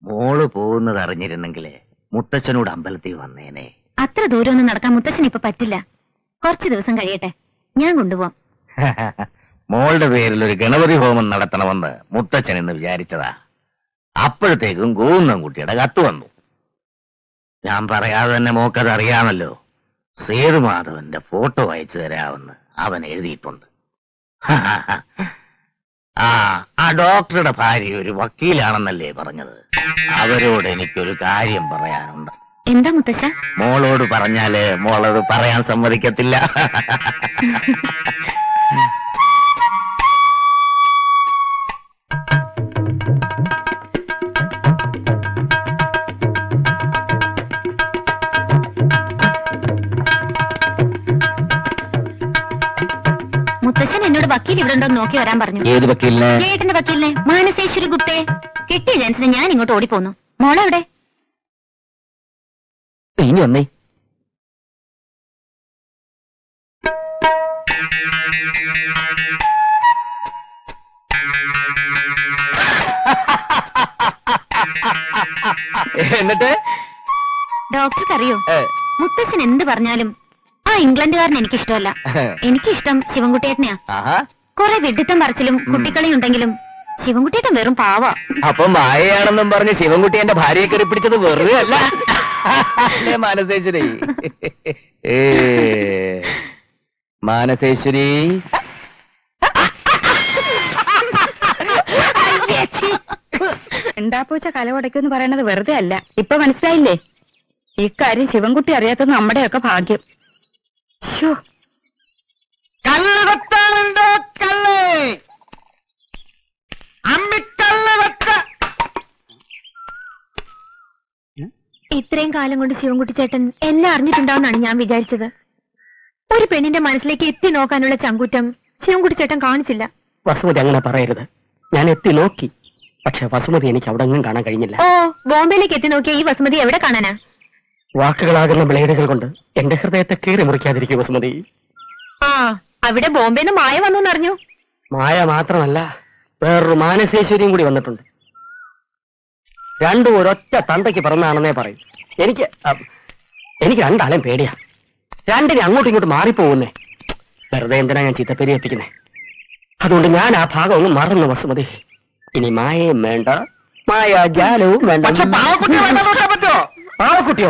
മോള് പോകുന്നത് അറിഞ്ഞിരുന്നെങ്കിലേ മുത്തച്ഛനോട് അമ്പലത്തിൽ വന്നേനെ അത്ര ദൂരമൊന്നും നടക്കാൻ മുത്തശ്ശന് ഇപ്പൊ പറ്റില്ല കുറച്ചു ദിവസം കഴിയട്ടെ ഞാൻ കൊണ്ടുപോവാം മോളുടെ പേരിൽ ഒരു ഗണപതി ഹോമം നടത്തണമെന്ന് മുത്തച്ഛൻ എന്ന് വിചാരിച്ചതാ അപ്പോഴത്തേക്കും ഗോവിന്ദൻകുട്ടിയുടെ കത്ത് വന്നു ഞാൻ പറയാതെ തന്നെ മോക്കത് അറിയാമല്ലോ സേതുമാധവന്റെ ഫോട്ടോ അയച്ചു തരാമെന്ന് അവൻ എഴുതിയിട്ടുണ്ട് ആ ആ ഡോക്ടറുടെ ഭാര്യ ഒരു വക്കീലാണെന്നല്ലേ പറഞ്ഞത് അവരോട് എനിക്കൊരു കാര്യം പറയാനുണ്ട് എന്താ മുത്തശ്ശ മോളോട് പറഞ്ഞാല് മോളത് പറയാൻ സമ്മതിക്കത്തില്ല മുത്തശ്ശൻ എന്നോട് വക്കീൽ ഇവിടെ ഉണ്ടോ എന്ന് നോക്കി വരാൻ പറഞ്ഞു ഏത് വക്കീലിനെ ചേട്ടന്റെ വക്കീലിനെ മാനസേശ്വരി ഗുപ്തേ കിട്ടിയ ജൻസിന് ഞാൻ ഇങ്ങോട്ട് ഓടിപ്പോന്നു മോളെവിടെ ഇനി വന്നേ എന്നിട്ട് ഡോക്ടർക്ക് അറിയോ മുത്തശ്ശൻ എന്ത് പറഞ്ഞാലും ആ ഇംഗ്ലണ്ടുകാരൻ എനിക്കിഷ്ടമല്ല എനിക്കിഷ്ടം ശിവൻകുട്ടിയേട്ടനെയാ ആഹാ കുറെ വിഡിത്തം പറച്ചിലും കുട്ടിക്കളിയും ഉണ്ടെങ്കിലും ശിവൻകുട്ടിയേട്ടൻ വെറും പാവാ അപ്പൊ മായയാണെന്നും പറഞ്ഞ് ശിവൻകുട്ടി എന്റെ ഭാര്യയെ കയറി പിടിച്ചത് വെറുതെ അല്ല അല്ലേ മാനസേശ്വരി ഏ മാനസേശ്വരി എന്താ പൂച്ച കലവടയ്ക്കെന്ന് പറയണത് വെറുതെ അല്ല ഇപ്പൊ മനസ്സിലായില്ലേ ഇക്കാര്യം ശിവൻകുട്ടി അറിയാത്തത് നമ്മുടെയൊക്കെ ഭാഗ്യം ശ്ശോ, കല്ല് വെട്ടാനുണ്ടോ കല്ല് അമ്മിക്കല്ല് വെട്ട ഇത്രയും കാലം കൊണ്ട് ശിവൻകുട്ടി ചേട്ടൻ എല്ലാം അറിഞ്ഞിട്ടുണ്ടാവുന്നാണ് ഞാൻ വിചാരിച്ചത് ഒരു പെണ്ണിന്റെ മനസ്സിലേക്ക് എത്തി നോക്കാനുള്ള ചങ്കുറ്റം ശിവൻകുട്ടി ചേട്ടൻ കാണിച്ചില്ല വസുമതി അങ്ങനെ പറയരുത് ഞാൻ എത്തി നോക്കി പക്ഷെ വസുമതി എനിക്ക് അവിടെ ഒന്നും കാണാൻ കഴിഞ്ഞില്ല ഓ ബോംബെയിലേക്ക് എത്തി നോക്കിയ ഈ വസുമതി എവിടെ കാണാനാ വാക്കുകളാകുന്ന ബ്ലേഡുകൾ കൊണ്ട് എന്റെ ഹൃദയത്തെ കീറി മുറിക്കാതിരിക്കും വസുമതി ആ അവിടെ ബോംബെന്ന് മായ വന്നു അറിഞ്ഞു മായ മാത്രമല്ല വേറൊരു മാനസേശ്വരിയും കൂടി വന്നിട്ടുണ്ട് രണ്ടും ഒരൊറ്റ തന്തയ്ക്ക് പിറന്നാണെന്നേ പറയും എനിക്ക് അ, എനിക്ക് രണ്ടാളെയും പേടിയാ രണ്ടിനെ അങ്ങോട്ടും ഇങ്ങോട്ടും മാറിപ്പോകുന്നേ വെറുതെ എന്തിനാ ഞാൻ ചീത്തപ്പേരി എത്തിക്കുന്നേ അതുകൊണ്ട് ഞാൻ ആ ഭാഗം ഒന്ന് മറന്നു വസുമതി ഇനി മായയും വേണ്ട മായ ജാലവും വേണ്ട പക്ഷെ പാവക്കുട്ടി വേണ്ടെന്ന് വെക്കാൻ പറ്റുമോ പാവക്കുട്ടിയോ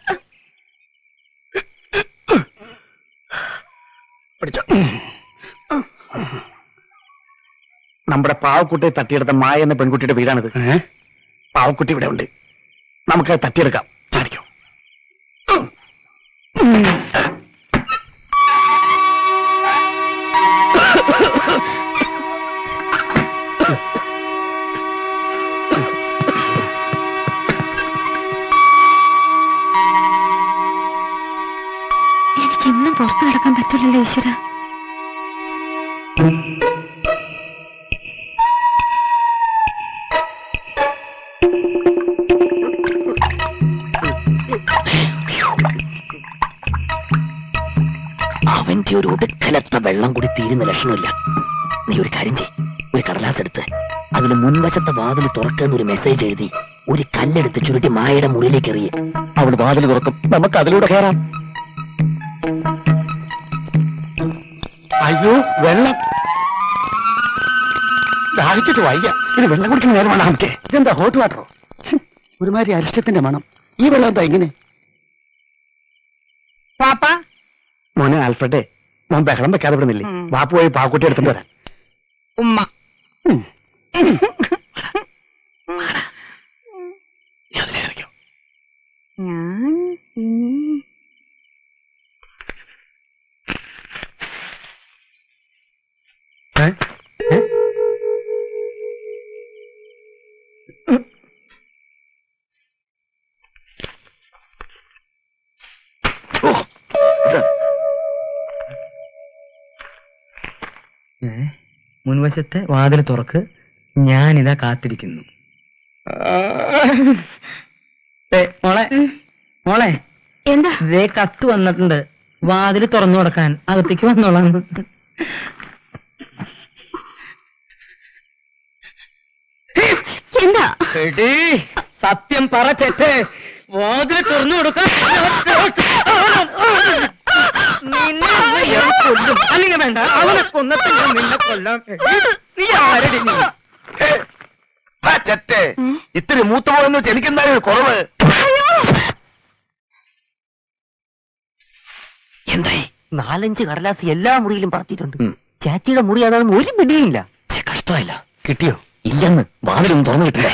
പിടിച്ചോ നമ്മുടെ പാവക്കുട്ടിയെ തട്ടിയെടുത്ത മായ എന്ന പെൺകുട്ടിയുടെ വീടാണിത് പാവക്കുട്ടി ഇവിടെ ഉണ്ട് നമുക്ക് തട്ടിയെടുക്കാം ചാടിക്കോ എനിക്ക് ഇന്നും പുറത്തു കിടക്കാൻ പറ്റില്ലല്ലോ ഈശ്വര അവന്റെ ഒരു ഒടുക്കലത്ത വെള്ളം കൂടി തീരുന്ന ലക്ഷണമില്ല നീ ഒരു കാര്യം ചെയ് ഒരു കടലാസ് എടുത്ത് അതിന് മുൻവശത്തെ വാതിൽ തുറക്കുന്ന ഒരു മെസ്സേജ് എഴുതി ഒരു കല്ലെടുത്ത് ചുരുട്ടി മായയുടെ മുറിയിലേക്ക് എറിയ അവൾ വാതിൽ തുറക്കും നമുക്ക് അതിലൂടെ കയറാം അയ്യോ വെള്ളം ദാഹിച്ചിട്ട് വയ്യ ഇത് വെള്ളം കുടിക്കുന്ന നേരമാണ് നമുക്ക് ഇതെന്താ ഹോട്ട് വാട്ടറോ ഹും, ഒരുമാതിരി അരിഷ്ടത്തിന്റെ മണം ഈ വെള്ളം എന്താ ഇങ്ങനെ പാപ്പ മോനെ ആൽഫ്രഡേ മോൻ ബഹളം വെക്കാതെ വിടുന്നില്ലേ ഉം. വാപ്പ് പോയി പാക്കുട്ടി എടുത്തിട്ട് വരാൻ ഉമ്മ ഉം. ഞാൻ ഇനി ഏ? ഏ? ഓ, ഇത് മുൻവശത്തെ വാതിൽ തുറക്ക് ഞാനിതാ കാത്തിരിക്കുന്നു ഏ, മോളെ മോളെ എന്താ ദേ കത്ത് വന്നിട്ടുണ്ട് വാതിൽ തുറന്നു കൊടുക്കാൻ അകത്തേക്ക് വന്നോളാം എന്താ എടീ, സത്യം പറ ചെറ്റേ വാതിൽ തുറന്നു കൊടുക്കാൻ നിന്നെ ഞാൻ കൊല്ലും. അല്ലെങ്കിൽ വേണ്ട അവനെ കൊന്നിട്ട് ഞാൻ നിന്നെ കൊല്ലാൻ നീ ആരടി നീ ആ ചെറ്റേ ഇത്തിരി മൂത്ത പോയെന്ന് വെച്ച് എനിക്കെന്തായാലും ഒരു കുറവ് എന്തായി നാലഞ്ച് കടലാസ് എല്ലാ മുറിയിലും പറത്തിയിട്ടുണ്ട് ചാച്ചിയുടെ മുറി അതാണെന്ന് ഒരു പിടിയില്ല കഷ്ടമല്ല കിട്ടിയോ ഇല്ലെന്ന് വാതിലൊന്നും തുറന്നു കിട്ടില്ല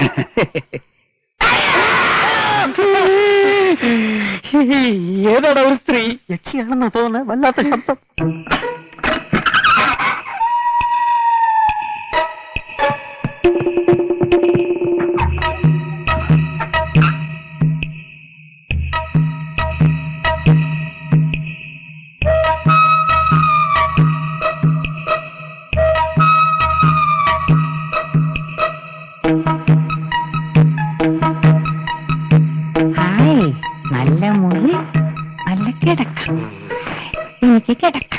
ഏതാടാ ഒരു സ്ത്രീ യക്ഷിയാണെന്ന് തോന്നുന്നത് വല്ലാത്ത ശബ്ദം ഹായ് നല്ല മുറി നല്ല കിടക്കം എനിക്ക് കിടക്കാം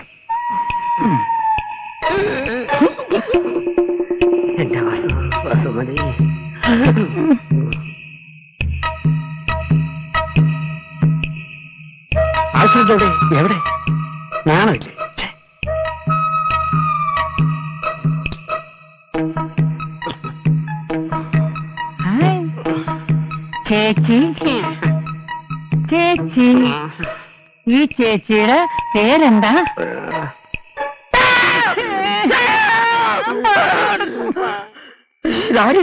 എന്റെ വസു വസുമതി ആവശ്യമില്ലേ എവിടെ ഞാനില്ലേ ഹായ് ചേച്ചി ചേച്ചി ഈ ചേച്ചിയുടെ പേരെന്താ ഇതാര്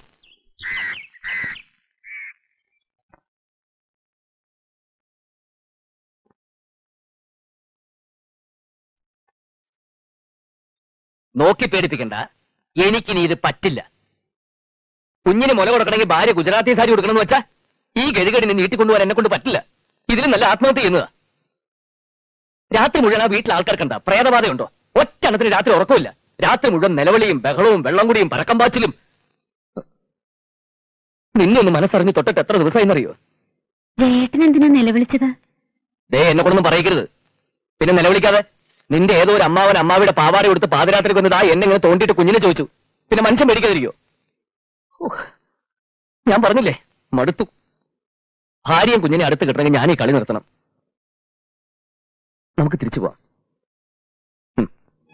നോക്കി പേടിപ്പിക്കണ്ട എനിക്കിനി ഇത് പറ്റില്ല കുഞ്ഞിന് മുല കൊടുക്കണമെങ്കിൽ ഭാര്യ ഗുജറാത്തി സാരി കൊടുക്കണമെന്ന് വെച്ചാ ഈ ഗതികേടിനെ നീട്ടിക്കൊണ്ടുപോകാൻ എന്നെ കൊണ്ട് പറ്റില്ല ഇതിന് നല്ല ആത്മഹത്യ ചെയ്യുന്നതാ രാത്രി മുഴുവൻ ആ വീട്ടിൽ ആൾക്കാർക്കണ്ട പ്രേതബാധയുണ്ടോ ഒറ്റണത്തിന് രാത്രി ഉറക്കമില്ല രാത്രി മുഴുവൻ നിലവിളിയും ബഹളവും വെള്ളം കുടിയും പരക്കം പാച്ചിലും നിന്നെ ഒന്ന് മനസ്സറിഞ്ഞ് തൊട്ടിട്ട് എത്ര ദിവസമായിന്നറിയോ ജയേട്ടൻ എന്തിനാ നിലവിളിച്ചത് ദേ എന്നെ കൊണ്ടൊന്നും പറയരുത് പിന്നെ നിലവിളിക്കാതെ നിന്റെ ഏതോ ഒരു അമ്മാവൻ അമ്മാവിയുടെ പാവാട കൊടുത്ത് പാതിരാത്രി കൊന്നതാ എന്നെ ഇങ്ങനെ തോണ്ടിയിട്ട് കുഞ്ഞിനെ ചോദിച്ചു പിന്നെ മനുഷ്യൻ മേടിക്കാതിരിക്കോ ഉഹ്. ഞാൻ പറഞ്ഞില്ലേ മടുത്തു ഭാര്യയും കുഞ്ഞിനെ അടുത്ത് കിട്ടണമെങ്കിൽ ഞാൻ ഈ കളി നിർത്തണം നമുക്ക് തിരിച്ചു പോവാം ഉം.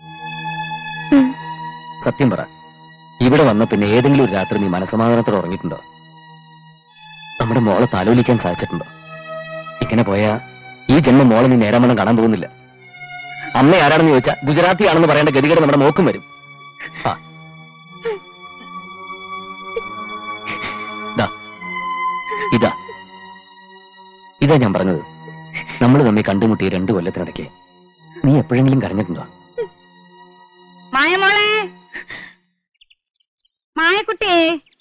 സത്യം പറ ഇവിടെ വന്ന പിന്നെ ഏതെങ്കിലും ഒരു രാത്രി നീ മനസമാധാനത്തോടെ ഉറങ്ങിയിട്ടുണ്ടോ നമ്മുടെ മോളെ താലോലിക്കാൻ സാധിച്ചിട്ടുണ്ടോ ഇങ്ങനെ പോയാ ഈ ജന്മം മോളെ നീ നേരാമണ്ണം കാണാൻ പോകുന്നില്ല അമ്മ ആരാണെന്ന് ചോദിച്ചാൽ ഗുജറാത്തി ആണെന്ന് പറയേണ്ട ഗതികേട് നമ്മുടെ മോക്കും വരും ആ. ദാ. ഇതാ ഇതാ ഞാൻ പറഞ്ഞത് നമ്മൾ തമ്മിൽ കണ്ടുമുട്ടിയ രണ്ടു കൊല്ലത്തിനിടയ്ക്ക് നീ എപ്പോഴെങ്കിലും കരഞ്ഞിട്ടുണ്ടോ മായമോളെ മായക്കുട്ടിയെ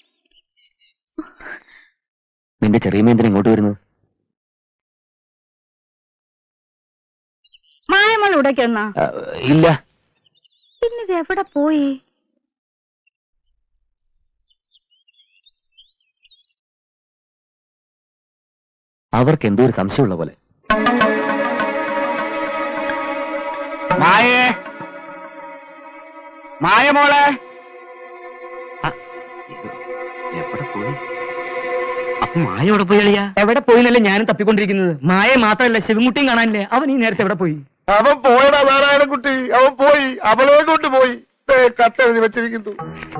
നിന്റെ ചെറിയ എന്തിനാ ഇങ്ങോട്ട് വരുന്നത് മായമോൾ ഇവിടേക്ക് വന്നാ ആ, ഇല്ല പിന്നെ ഇത് എവിടെ പോയി അവർക്ക് എന്തോ ഒരു സംശയമുള്ള പോലെ മായേ മായ മോളെ എവിടെ പോയി അപ്പൊ മായ എവിടെ പോയി കളിയാ എവിടെ പോയിന്നല്ലേ ഞാനും തപ്പിക്കൊണ്ടിരിക്കുന്നത് മായ മാത്രമല്ല ശിവൻകുട്ടിയും കാണാനില്ലേ അവൻ ഈ നേരത്തെ എവിടെ പോയി അവൻ പോയടാ നാരായണൻകുട്ടി അവൻ പോയി അവളെ കൊണ്ട് പോയി ദേ, കത്തെഴുതി വെച്ചിരിക്കുന്നു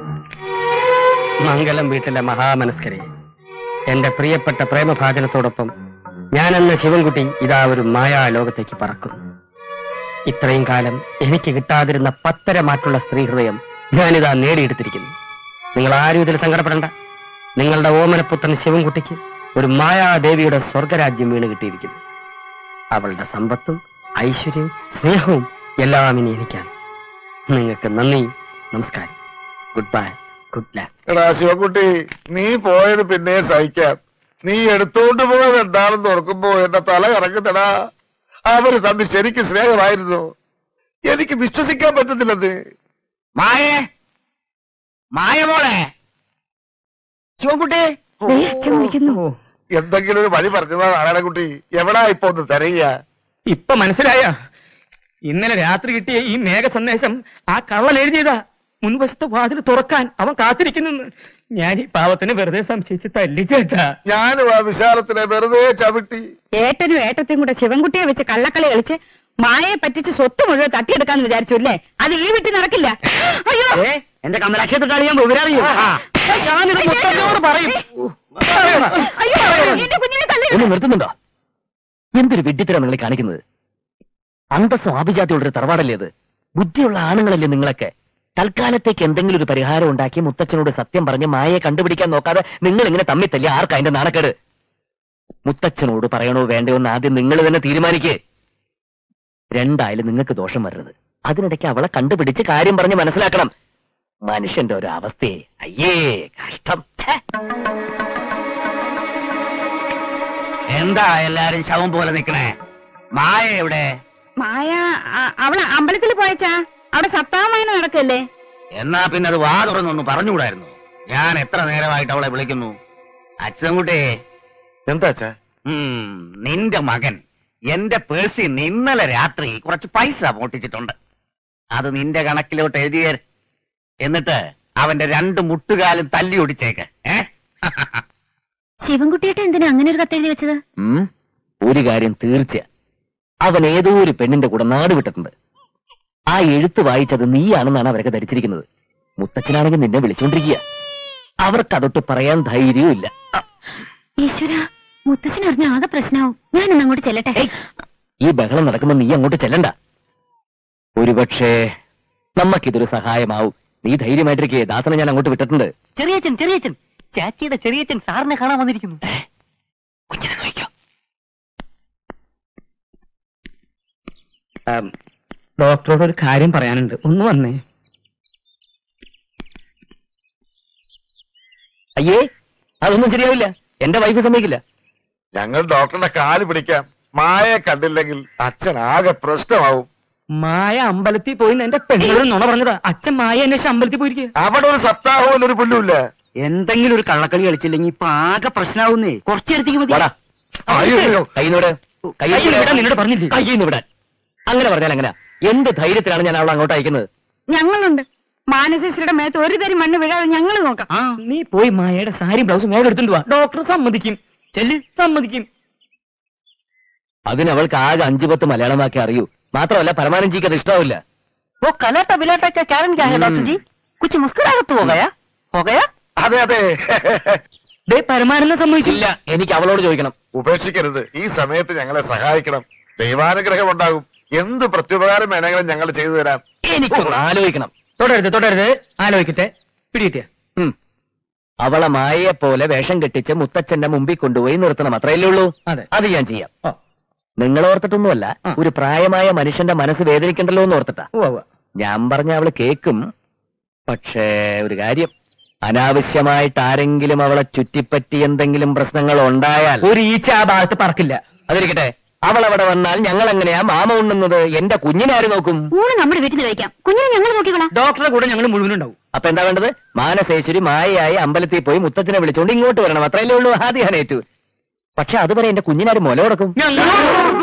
മംഗലം വീട്ടിലെ മഹാമനസ്കരെ എന്റെ പ്രിയപ്പെട്ട പ്രേമഭാജനത്തോടൊപ്പം ഞാനെന്ന ശിവൻകുട്ടി ഇതാ ഒരു മായാ ലോകത്തേക്ക് പറക്കുന്നു ഇത്രയും കാലം എനിക്ക് കിട്ടാതിരുന്ന പത്തര മാറ്റുള്ള സ്ത്രീ ഹൃദയം ഞാനിതാ നേടിയെടുത്തിരിക്കുന്നു നിങ്ങൾ ആരും ഇതിൽ സങ്കടപ്പെടണ്ട നിങ്ങളുടെ ഓമനപുത്രൻ ശിവൻകുട്ടിക്ക് ഒരു മായാദേവിയുടെ സ്വർഗരാജ്യം വീണ് കിട്ടിയിരിക്കുന്നു അവളുടെ സമ്പത്തും ഐശ്വര്യവും സ്നേഹവും എല്ലാം ഇനി എനിക്കാണ് നിങ്ങൾക്ക് നന്ദി നമസ്കാരം ഗുഡ് ബൈ ഗുഡ് ലക്ക് എടാ ശിവൻകുട്ടി നീ പോയത് പിന്നെ സഹിക്കാം നീ എടുത്തോണ്ട് പോയത് എന്താണെന്ന് ഓർക്കുമ്പോ എന്റെ തല കറങ്ങുന്നടാ അവര് തമ്മിൽ ശരിക്കും സ്നേഹമായിരുന്നു എനിക്ക് വിശ്വസിക്കാൻ പറ്റുന്നില്ലത് മായേ മായ മോളെ ശിവൻകുട്ടി വിളിക്കുന്നു എന്തെങ്കിലും ഒരു വഴി പറഞ്ഞതാ നാരായണൻകുട്ടി എവിടാ ഇപ്പൊ ഒന്ന് തിരയുക ഇപ്പൊ മനസ്സിലായ ഇന്നലെ രാത്രി കിട്ടിയ ഈ മേഘ സന്ദേശം ആ കള്ളൻ എഴുതിയതാ മുൻവശത്തെ വാതിൽ തുറക്കാൻ അവൻ കാത്തിരിക്കുന്നു ഞാൻ ഈ പാവത്തിന് വെറുതെ സംശയിച്ച് തല്ലി ചേട്ടാ ഞാനും ആ വിശാലത്തിനെ വെറുതെ ചവിട്ടി ഏട്ടനും ഏട്ടത്തെയും കൂടെ ശിവൻകുട്ടിയെ വെച്ച് കള്ളക്കളി കളിച്ച് മായയെ പറ്റിച്ച് സ്വത്ത് മുഴുവൻ തട്ടിയെടുക്കാന്ന് വിചാരിച്ചു അല്ലേ അത് ഈ വീട്ടിൽ നടക്കില്ല അയ്യോ എന്റെ കമലാക്ഷേത്ര കളി ഞാൻ വിവരറിയോ ഞാനിത് മുത്തച്ഛനോട് പറയും അയ്യോ എന്റെ കുഞ്ഞിനെ തള്ളി ഒന്ന് നിർത്തുന്നുണ്ടോ എന്തൊരു വിഡ്ഢിത്തരം നിങ്ങൾ കാണിക്കുന്നത് അന്തസ്സും ആഭിജാത്യമുള്ളൊരു തറവാടല്ലേ അത് ബുദ്ധിയുള്ള ആണുങ്ങളല്ലേ നിങ്ങളൊക്കെ തൽക്കാലത്തേക്ക് എന്തെങ്കിലും ഒരു പരിഹാരം ഉണ്ടാക്കി മുത്തച്ഛനോട് സത്യം പറഞ്ഞ് മായയെ കണ്ടുപിടിക്കാൻ നോക്കാതെ നിങ്ങൾ ഇങ്ങനെ തമ്മി തല്ലി ആർക്കാ അതിന്റെ നാണക്കേട് മുത്തച്ഛനോട് പറയണോ വേണ്ടയോ എന്ന് ആദ്യം നിങ്ങൾ തന്നെ തീരുമാനിക്കേ രണ്ടായാലും നിങ്ങൾക്ക് ദോഷം വരരുത് അതിനിടയ്ക്ക് അവളെ കണ്ടുപിടിച്ച് കാര്യം പറഞ്ഞ് മനസ്സിലാക്കണം മനുഷ്യന്റെ ഒരു അവസ്ഥയെ അയ്യേ കഷ്ടം ഛേ. എന്താ എല്ലാരും ശവം പോലെ നിക്കണേ മായ എവിടെ മായ അ- അവള് അമ്പലത്തിൽ പോയച്ചാ അവിടെ സപ്താഹമായന നടക്കല്ലേ എന്നാ പിന്നെ അത് വാ തുറന്നൊന്ന് പറഞ്ഞുകൂടായിരുന്നു ഞാൻ എത്ര നേരമായിട്ട് അവളെ വിളിക്കുന്നു അച്ഛൻകുട്ടി എന്താ അച്ഛാ ഉം, നിന്റെ മകൻ എന്റെ പേഴ്സിൽ നിന്ന് ഇന്നലെ രാത്രി കുറച്ച് പൈസ മോട്ടിച്ചിട്ടുണ്ട് അത് നിന്റെ കണക്കിലോട്ട് എഴുതിയേ എന്നിട്ട് അവന്റെ രണ്ട് മുട്ടുകാലും തല്ലി ഒടിച്ചേക്ക് ഏ ശിവൻകുട്ടിയേട്ടൻ എന്തിനാ അങ്ങനെ ഒരു കത്തെഴുതി വെച്ചത് ഉം, ഒരു കാര്യം തീർച്ച അവൻ ഏതോ ഒരു പെണ്ണിന്റെ കൂടെ നാട് വിട്ടിട്ടുണ്ട് ആ എഴുത്ത് വായിച്ചത് നീയാണെന്നാണ് അവരൊക്കെ ധരിച്ചിരിക്കുന്നത് മുത്തച്ഛനാണെങ്കിൽ നിന്നെ വിളിച്ചോണ്ടിരിക്കുക അവർക്ക് അതൊട്ട് പറയാൻ ധൈര്യവും ഇല്ല ഈശ്വര മുത്തശ്ശൻ അറിഞ്ഞ ആകെ പ്രശ്നമാവും ഞാനൊന്ന് അങ്ങോട്ട് ചെല്ലട്ടെ ഈ ബഹളം നടക്കുമ്പോ നീ അങ്ങോട്ട് ചെല്ലണ്ട ഒരുപക്ഷേ നമുക്കിതൊരു സഹായമാവും നീ ധൈര്യമായിട്ടിരിക്കേ ദാസനെ ഞാൻ അങ്ങോട്ട് വിട്ടിട്ടുണ്ട് ചെറിയച്ഛൻ ചെറിയച്ഛൻ ചാച്ചിയുടെ ചെറിയച്ഛൻ സാറിനെ കാണാൻ വന്നിരിക്കുന്നു കുഞ്ഞിനെ നോക്കിക്കോ ഡോക്ടറോട് ഒരു കാര്യം പറയാനുണ്ട് ഒന്ന് വന്നേ അയ്യേ അതൊന്നും ശരിയാവില്ല എന്റെ വൈഫ് സമ്മതിക്കില്ല ഞങ്ങൾ ഡോക്ടറുടെ കാല് പിടിക്കാം മായയെ കണ്ടില്ലെങ്കിൽ അച്ഛൻ ആകെ പ്രശ്നമാവും മായ അമ്പലത്തിൽ പോയി എന്റെ പെണ്ണുകൾ നുണ പറഞ്ഞതാ അച്ഛൻ മായ അന്വേഷിച്ച് അമ്പലത്തിൽ പോയിരിക്കുക അവിടെ ഒരു സപ്താഹവും ഒരു പുല്ലുമില്ല എന്തെങ്കിലും ഒരു കള്ളക്കളി കളിച്ചില്ലെങ്കിൽ ഇപ്പൊ ആകെ പ്രശ്നമാവുന്നേ കുറച്ചു നേരത്തേക്ക് മതി വാടാ അയ്യോ. കൈനോട് കയ്യിൽ വിടാൻ നിന്നോട് പറഞ്ഞില്ലേ? കയ്യിൽ വിടാൻ അങ്ങനെ പറഞ്ഞാൽ അങ്ങനെ എന്ത് ധൈര്യത്തിലാണ് ഞാൻ അവളെ അങ്ങോട്ട് അയക്കുന്നത് ഞങ്ങളുണ്ട് മാനസേശ്വരുടെ മേത്ത് ഒരു തരി മണ്ണ് വീഴാതെ ഞങ്ങൾ നോക്കാം ആ നീ പോയി മായയുടെ സാരി ബ്ലൗസും വേഗം എടുത്തുകൊണ്ട് വാ ഡോക്ടർ സമ്മതിക്കും ചെല്ല് സമ്മതിക്കും അതിന് അവൾക്ക് ആകെ അഞ്ചു പത്ത് മലയാളമാക്കി അറിയൂ മാത്രമല്ല പരമാനന്ദിക്ക് അത് ഇഷ്ടാവില്ല ഓ കലാട്ട വിലാട്ട കാരണം क्या है डॉक्टर जी कुछ मुस्कुराहट हो गया हो गया അതെ അതെ ദേ പരമാനന്ദം സമ്മതിച്ചില്ല ഇല്ല എനിക്ക് അവളോട് ചോദിക്കണം ഉപേക്ഷിക്കരുത് ഈ സമയത്ത് ഞങ്ങളെ സഹായിക്കണം ദൈവാനുഗ്രഹം ഉണ്ടാകും എന്ത് പ്രത്യുപകാരം വേണമെങ്കിലും ഞങ്ങൾ ചെയ്തു തരാം എനിക്കൊന്ന് ആലോചിക്കണം തുടരുത് തുടരുത് ആലോചിക്കട്ടെ പിടികിട്ടിയ ഉം. അവളെ മായയെ പോലെ വേഷം കെട്ടിച്ച് മുത്തച്ഛന്റെ മുമ്പിൽ കൊണ്ടുപോയി നിർത്തണം അത്രയല്ലേ ഉള്ളൂ അതെ. അത് ഞാൻ ചെയ്യാം ഓ നിങ്ങൾ ഓർത്തിട്ടൊന്നുമല്ല ആ. ഒരു പ്രായമായ മനുഷ്യന്റെ മനസ്സ് വേദനിക്കണ്ടല്ലോ എന്ന് ഓർത്തിട്ടാ ഉവ്വ് ഉവ്വ്. ഞാൻ പറഞ്ഞ അവള് കേക്കും പക്ഷേ ഒരു കാര്യം അനാവശ്യമായിട്ട് ആരെങ്കിലും അവളെ ചുറ്റിപ്പറ്റി എന്തെങ്കിലും പ്രശ്നങ്ങൾ ഉണ്ടായാൽ ഒരു ഈച്ച ആ ഭാഗത്ത് പറക്കില്ല അതിരിക്കട്ടെ അവൾ അവിടെ വന്നാൽ ഞങ്ങൾ എങ്ങനെയാ മാമ ഉണ്ണുന്നത് എന്റെ കുഞ്ഞിനാര് നോക്കും ഊണ് നമ്മുടെ വീട്ടിൽ നിന്ന് കഴിക്കാം കുഞ്ഞിനെ ഞങ്ങൾ നോക്കിക്കോളാം ഡോക്ടറുടെ കൂടെ ഞങ്ങൾ മുഴുവനുണ്ടാവും അപ്പൊ എന്താ വേണ്ടത് മാനസേശ്വരി മായയായി അമ്പലത്തിൽ പോയി മുത്തച്ഛനെ വിളിച്ചുകൊണ്ട് ഇങ്ങോട്ട് വരണം അത്രയല്ലേ ഉള്ളൂ ആദ്യം ഞാൻ ഏറ്റു പക്ഷെ അതുവരെ എന്റെ കുഞ്ഞിനാര് മുല കൊടുക്കും ഞങ്ങൾ